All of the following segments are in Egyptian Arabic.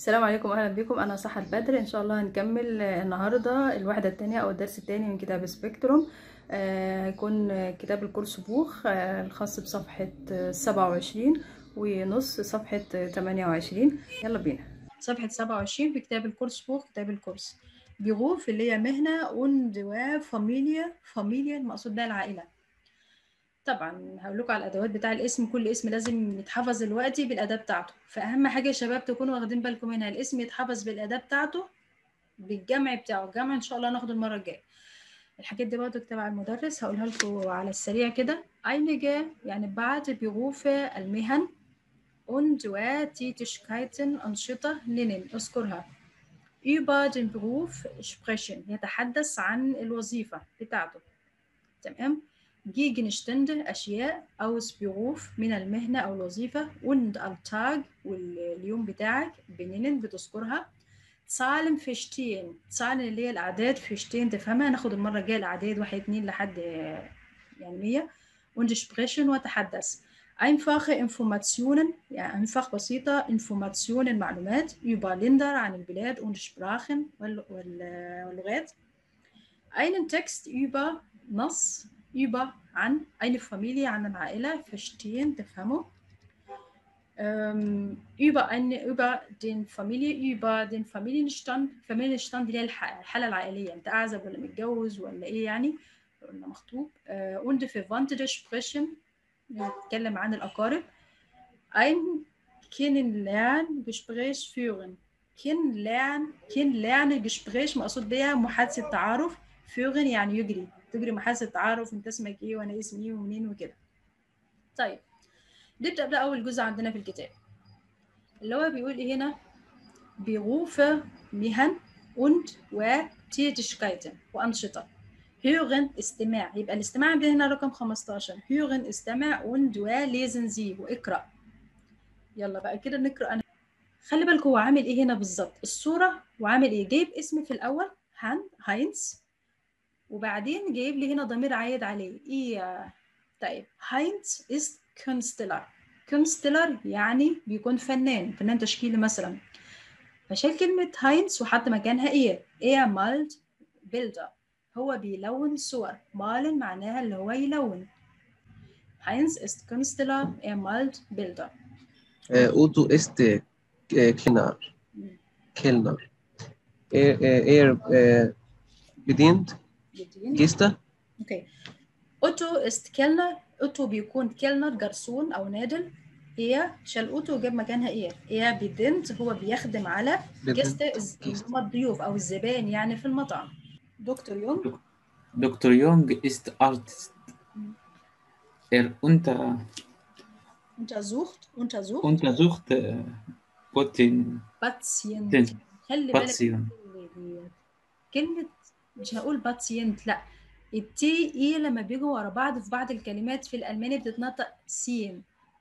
السلام عليكم اهلا بكم انا صحة بدر ان شاء الله هنكمل آه، النهارده الوحده الثانيه او الدرس الثاني من كتاب سبيكتروم آه، هيكون آه، كتاب الكورس بوخ آه، الخاص بصفحه آه، 27 ونص صفحه آه، 28 يلا بينا صفحه 27 في كتاب الكورس بوخ كتاب الكورس بيغوف اللي هي مهنه und فاميليا فاميليا المقصود بها العائله طبعا هقول لكم على الادوات بتاع الاسم كل اسم لازم يتحفظ دلوقتي بالاداه بتاعته فاهم حاجه يا شباب تكونوا واخدين بالكم منها الاسم يتحفظ بالاداه بتاعته بالجمع بتاعه الجمع ان شاء الله ناخده المره الجايه الحاجات دي برضه تبع المدرس هقولها لكم على السريع كده einige يعني بعض بيغوف المهن und وtätigkeiten أنشطة لنن اذكرها über den Beruf sprechen يتحدث عن الوظيفة بتاعته تمام Gegenstände أشياء aus Beruf من المهنة أو الوظيفة und Alltag واليوم بتاعك بنين بتذكرها Zahlen verstehen Zahlen اللي هي الأعداد verstehen تفهمها ناخد المرة الجاية الأعداد واحد اتنين لحد آه، يعني مية und sprechen وتحدث einfache Informationen يعني einfach بسيطة Informationen معلومات über Länder عن البلاد und Sprachen وال- وال- واللغات einen Text über نص über عن eine Familie عن العائلة verstehen تفهمه ähm, über eine über den Familie über den Familienstand Familienstand اللي هي الح- الحالة العائلية انت أعزب ولا متجوز ولا ايه يعني ولا مخطوب äh, und verwandte sprechen نتكلم عن الأقارب ein Kennenlerngespräch führen Kennenlern Kennenlerngespräch مقصود بيها محادثة تعارف führen يعني يجري تجري محادثة تعارف انت اسمك ايه وانا اسمي ايه ومنين وكده طيب نبدأ بقى أول جزء عندنا في الكتاب اللي هو بيقول إيه هنا Berufe مهن und وtätigkeiten وأنشطة hören استماع يبقى الاستماع عندنا هنا رقم 15 hören استمع und ولesen Sie واقرأ يلا بقى كده نقرأ أنا خلي بالك هو عامل إيه هنا بالظبط الصورة وعامل إيه جايب اسم في الأول هان هاينز وبعدين جايب لي هنا ضمير عايد عليه إيه طيب هاينز ist Künstler Künstler يعني بيكون فنان فنان تشكيلي مثلا فشال كلمة هاينز وحط مكانها إيه إيه مالت بيلدر هو بيلون صور مالن معناها اللي هو يلون هاينز ist Künstler er malt Bilder Äh, Udo ist äh, Kellner. Kellner. Er, er, er äh, bedient جديد Gäste. اوكي اوتو است كيلنر اوتو بيكون كيلنر جرسون او نادل هي شال اوتو جاب مكانها ايه هي بيدنت هو بيخدم على bedient جست اللي Gäste. هم الضيوف او الزبائن يعني في المطعم دكتور يونغ Dr. Jung ist Arzt. Er unter, untersucht untersucht untersucht äh, Poten, باتسينت خلي بالك Patient. من دي. كلمة مش هقول باتسينت لا التي اي لما بيجوا ورا بعض في بعض الكلمات في الألماني بتتنطق سين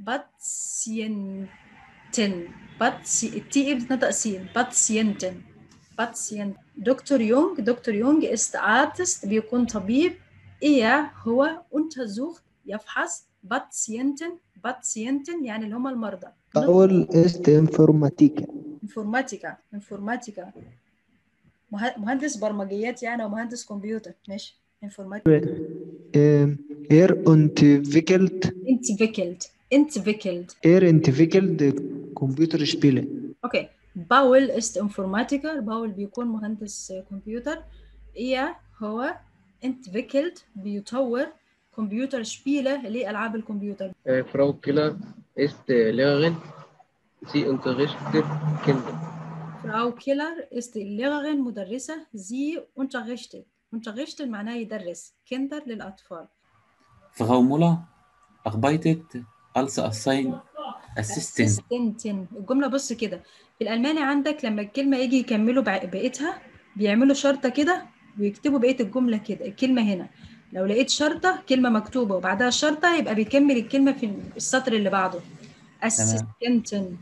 باتسينتن باتسي التي اي بتتنطق سين باتسينتن باتسينت دكتور يونغ دكتور يونغ است ارتست بيكون طبيب ايه هو untersucht يفحص باتسينتن باتسينتن يعني اللي هم المرضى Paul ist Informatiker. انفورماتيكا انفورماتيكا مه- مهندس برمجيات يعني او مهندس كمبيوتر ماشي انفورماتيكا Ähm, er entwickelt, entwickelt entwickelt er entwickelt Computerspiele. اوكي باول است انفورماتيكا باول بيكون مهندس كمبيوتر ايه هو entwickelt بيطور كمبيوتر شبيله لالعاب الكمبيوتر Äh, Frau Keller ist äh, Lehrerin. Sie unterrichtet Kinder. فراو كيلر است Lehrerin مدرسه زي unterrichtet unterrichtet معناه يدرس كندر للاطفال Frau Müller arbeitet als Assign Assistent. اسيستنتن الجمله بص كده في الالماني عندك لما الكلمه يجي يكملوا بع- بقيتها بيعملوا شرطه كده ويكتبوا بقيه الجمله كده الكلمه هنا لو لقيت شرطه كلمه مكتوبه وبعدها شرطه يبقى بيكمل الكلمه في السطر اللي بعده اسيستنتن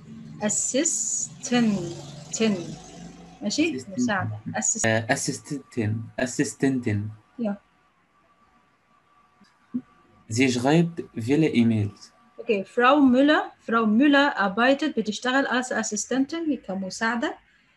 اسيستنتن ماشي Assistant. مساعده اسيست Äh, Assistentin. Assistentin. Ja. Sie schreibt viele E-Mails. اوكي اوكي فراو ميلر فراو ميلر arbeitet بتشتغل als Assistentin كمساعدة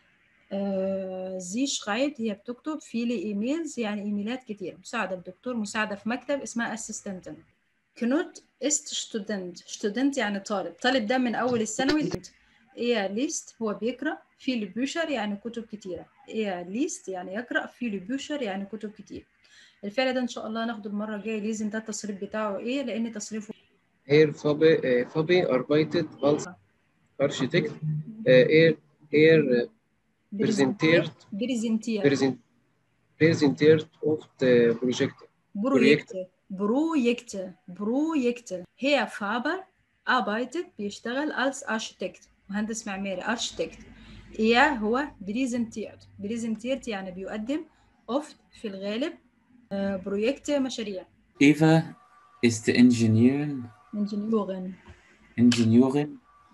آه زي schreibt هي بتكتب viele ايميلز يعني ايميلات كتير مساعدة الدكتور مساعدة في مكتب اسمها Assistentin كنوت ist Student Student يعني طالب طالب ده من أول الثانوي إيه ليست هو بيقرأ viele Bücher يعني كتب كتيرة إيه ليست يعني يقرأ viele Bücher يعني كتب كتير الفعل ده إن شاء الله هناخده المرة الجاية لازم ده التصريف بتاعه إيه لأن تصريفه Herr Fabi, äh, Fabi arbeitet als Architekt. Äh, er er äh, präsentiert, بريزنتير präsent, präsentiert oft äh, Projekte. بروجكت بروجكت بروجكت هي فابر arbeitet بيشتغل als Architekt مهندس معماري Architekt er هو بريزنتيرت بريزنتيرت يعني بيقدم oft في الغالب آه، بروجكت مشاريع Eva ist Ingenieurin, Ingenieurin Ingenieurin.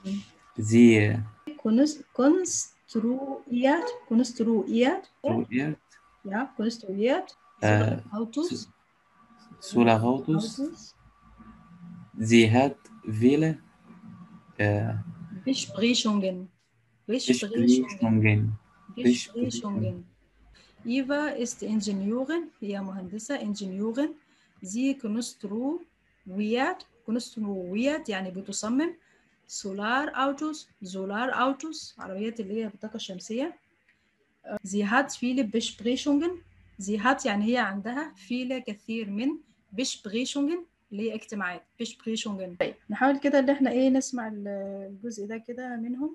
Sie Konst- konstruiert konstruiert konstruiert ja konstruiert Äh, Autos Solarautos. Autos Sie hat viele äh, Besprechungen Besprechungen. Besprechungen. Eva ist Ingenieurin, هي مهندسة Ingenieurin. Sie konstruiert, konstruiert يعني بتصمم سولار أوتوس سولار أوتوس عربيات اللي هي بالطاقة الشمسية. Sie hat viele Besprechungen. Sie hat يعني هي عندها viele كثير من Besprechungen اللي هي اجتماعات Besprechungen. طيب نحاول كده ان احنا ايه نسمع ال- الجزء ده كده منهم.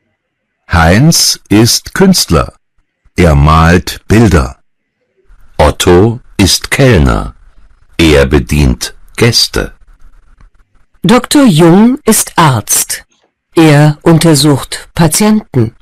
Heinz ist Künstler. Er malt Bilder. Otto ist Kellner. Er bedient Gäste. Dr. Jung ist Arzt. Er untersucht Patienten.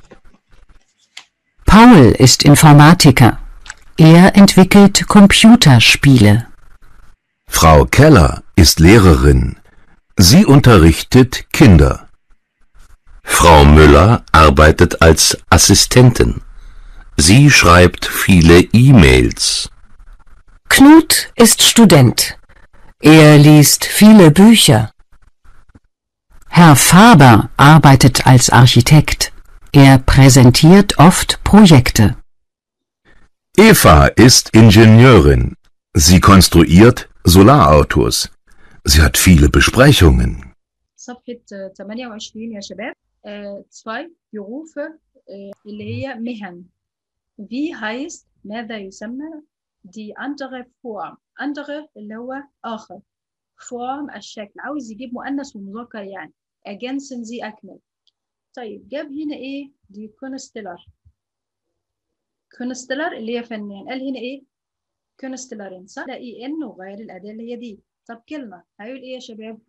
Paul ist Informatiker. Er entwickelt Computerspiele. Frau Keller ist Lehrerin. Sie unterrichtet Kinder. Frau Müller arbeitet als Assistentin. Sie schreibt viele E-Mails. Knut ist Student. Er liest viele Bücher. Herr Faber arbeitet als Architekt. Er präsentiert oft Projekte. Eva ist Ingenieurin. Sie konstruiert Solarautos. Sie hat viele Besprechungen. صفحة آه، 28 يا شباب آه، zwei Berufe آه، اللي هي مهن wie heißt ماذا يسمى die andere Form andere اللي هو آخر Form الشكل عاوز يجيب مؤنث ومذكر يعني ergänzen Sie أكمل طيب جاب هنا إيه دي كونستلر كونستلر اللي هي فنان قال هنا إيه كونستلرين صح ده إي إن وغير الأداة اللي هي دي طب كلمة هيقول إيه يا شباب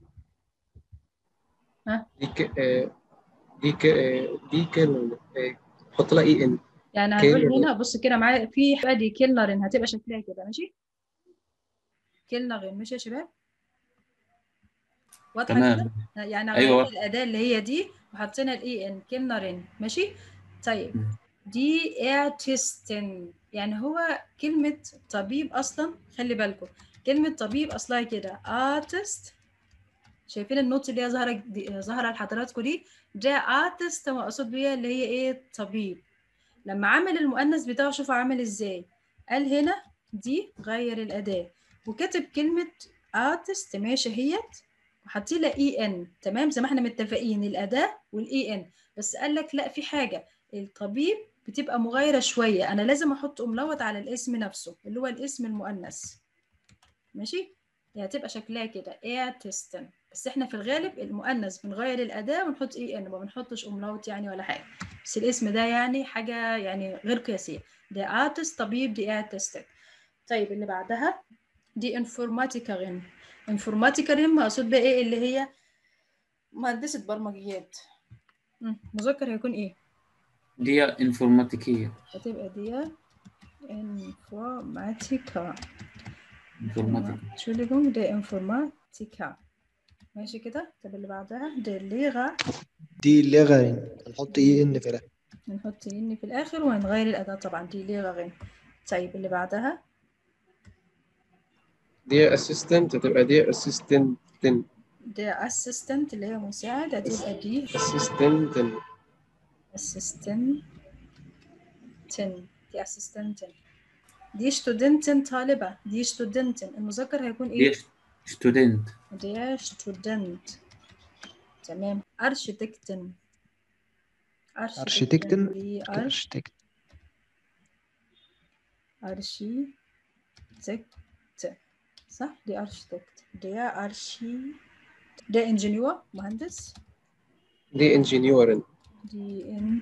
دي ك آه، دي ك آه، دي كلمة آه، حط لها اي ان يعني هنقول كيلنر. هنا بص كده معايا في حاجه دي كيلنرين هتبقى شكلها كده ماشي كيلنرين ماشي يا شباب واضحه تمام كده يعني أيوة. غيرنا الاداه اللي هي دي وحطينا الاي ان كيلنرين ماشي طيب مم. دي ارتستن يعني هو كلمه طبيب اصلا خلي بالكم كلمه طبيب اصلها كده ارتست شايفين النوت اللي هي ظاهره دي- ظاهره لحضراتكم دي ده ارتست مقصود بيها اللي هي ايه طبيب لما عمل المؤنث بتاعه شوفوا عامل ازاي قال هنا دي غير الأداة وكتب كلمة artist ماشي اهيت وحطي لها اي ان تمام زي ما احنا متفقين الأداة والاي ان بس قال لك لا في حاجة الطبيب بتبقى مغايرة شوية أنا لازم أحط أملوت على الاسم نفسه اللي هو الاسم المؤنث ماشي هي هتبقى شكلها كده artist بس احنا في الغالب المؤنث بنغير الأداة ونحط اي ان ما بنحطش أملوت يعني ولا حاجة بس الاسم ده يعني حاجة يعني غير قياسية دي ارتست طبيب دي ارتست طيب اللي بعدها دي انفورماتيكارين انفورماتيكارين مقصود بقى ايه اللي هي مهندسة برمجيات مم، مذكر هيكون ايه دي انفورماتيكية هتبقى دي انفورماتيكا انفورماتيكا Entschuldigung دي انفورماتيكا ماشي كده طب اللي بعدها دي ليغا دي لغرين هنحط اي ان في الاخر نحط ان في الاخر وهنغير الاداة طبعا دي ليغا طيب اللي بعدها دي اسيستنت هتبقى دي اسيستنتن der Assistent اللي هي مساعد هتبقى دي Assistent Assistentin دي Assistentin دي Studentin طالبة دي Studentin المذكر هيكون ايه؟ دي ستودنت Der Student تمام Architektin Architektin. دي Architekt. Architekt صح دي Architekt der Archi der Ingenieur مهندس دي Ingenieurin die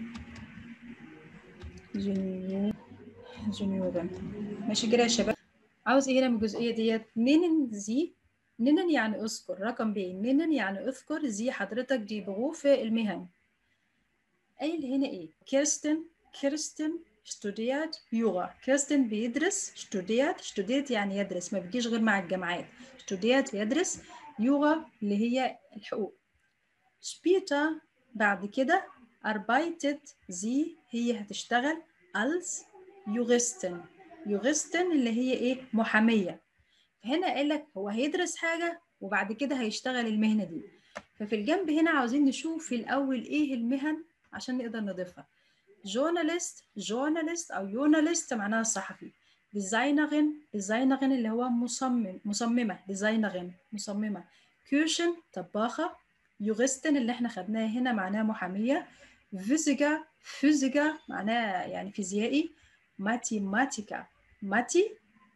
Ingenieur Ingenieurin ماشي كده يا شباب عاوز ايه هنا من الجزئية ديت نينن زي نينن يعني اذكر رقم ب نينن يعني اذكر زي حضرتك دي بغوف المهن قايل هنا ايه كيرستن كيرستن studiert يوغا كيرستن بيدرس studiert studiert يعني يدرس ما بتجيش غير مع الجامعات studiert يدرس يوغا اللي هي الحقوق später بعد كده arbeitet sie هي هتشتغل als Juristin Juristin اللي هي ايه محامية فهنا قال لك هو هيدرس حاجة وبعد كده هيشتغل المهنة دي ففي الجنب هنا عاوزين نشوف في الأول ايه المهن عشان نقدر نضيفها جورناليست جورناليست أو يوناليست معناها صحفي ديزاينرين ديزاينرين اللي هو مصمم مصممة ديزاينرين مصممة كوشن طباخة يوغستن اللي احنا خدناها هنا معناها محامية فيزيكا فيزيكا معناها يعني فيزيائي ماتيماتيكا ماتي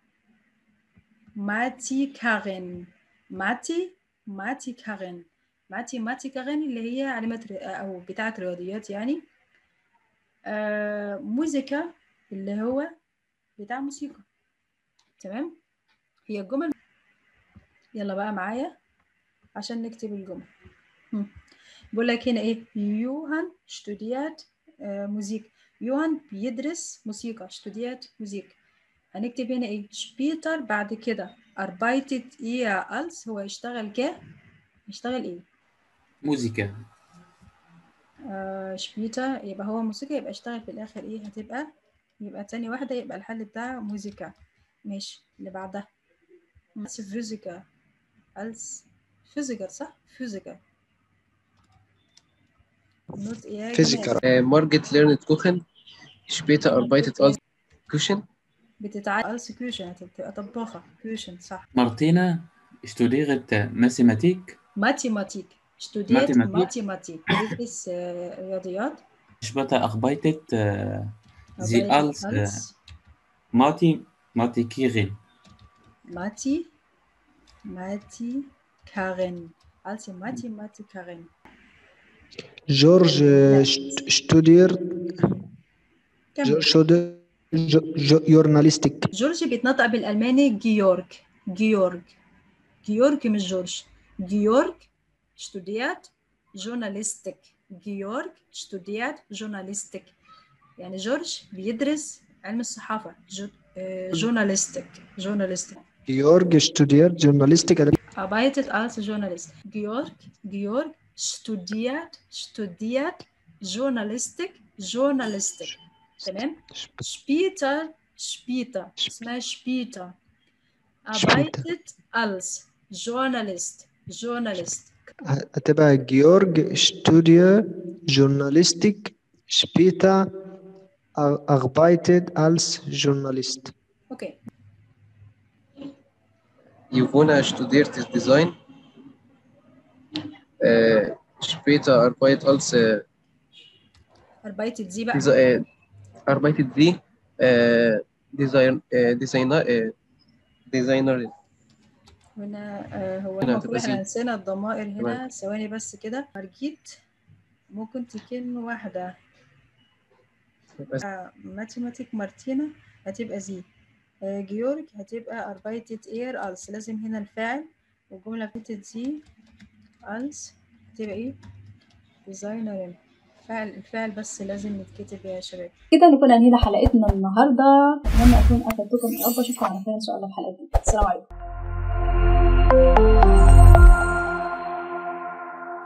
ماتيكارين ماتي ماتيكارين ماتيماتيكارين اللي هي علامة ر- أو بتاعة رياضيات يعني آه موسيقى اللي هو بتاع موسيقى تمام هي الجمل يلا بقى معايا عشان نكتب الجمل هم. بقول لك هنا ايه يوهان studiert آه موسيقى يوهان بيدرس موسيقى studiert موسيقى هنكتب هنا ايه später بعد كده arbeitet ihr als هو يشتغل ك يشتغل ايه موزيكا آه später يبقى هو موسيقى يبقى اشتغل في الاخر ايه هتبقى يبقى تاني واحدة يبقى الحل بتاع موسيقى ماشي اللي بعدها als Physiker als Physiker صح Physiker نوت ايه يا Physiker. جماعة؟ Margit lernt Kochen später arbeitet als Küchen بتتعاد als Küchen هتبقى طباخة Küchen صح مارتينا اشتوديرت ماثيماتيك ماتيماتيك studiert Mathematik. Mathematik بتدرس آه، رياضيات später arbeitet äh, sie arbeitet als äh, als Mathematikerin. Mati Matikarin als Mathematikerin George äh, st- studiert كمل Jo- studiert Jo- Jo- Journalistik. جورج بيتنطق بالألماني جيورج جيورج جيورج مش جورج جيورج studiert جورناليستيك جيورج studiert جورناليستيك يعني جورج بيدرس علم الصحافة جو... آه، جورناليستيك جورناليستيك Georg studiert Journalistik. arbeitet als Journalist Georg Georg studiert studiert Journalistik Journalistik تمام später später اسمها später arbeitet als Journalist Journalist هتبقى Georg studiert Journalistik. Später ar- arbeitet als Journalist. okay Yvonne studiert Design äh, später arbeitet als äh, arbeitet sie بقى Desi- äh, arbeitet sie äh, Design, äh, Designer, äh, Designerin هنا آه، هو هنا المفروض هتبقى احنا زي. نسينا الضمائر هنا تمام. ثواني بس كده مارجيت ممكن تكون واحدة بس آه، ماتيماتيك مارتينا هتبقى زي آه، جيورج هتبقى arbeitet er als لازم هنا الفاعل والجملة بتاعت زي als هتبقى ايه ديزاينر الفاعل الفاعل بس لازم يتكتب يا شباب كده نكون انهينا حلقتنا النهارده اتمنى اكون افدتكم يا رب اشوفكم على خير ان شاء الله في حلقه جديده السلام عليكم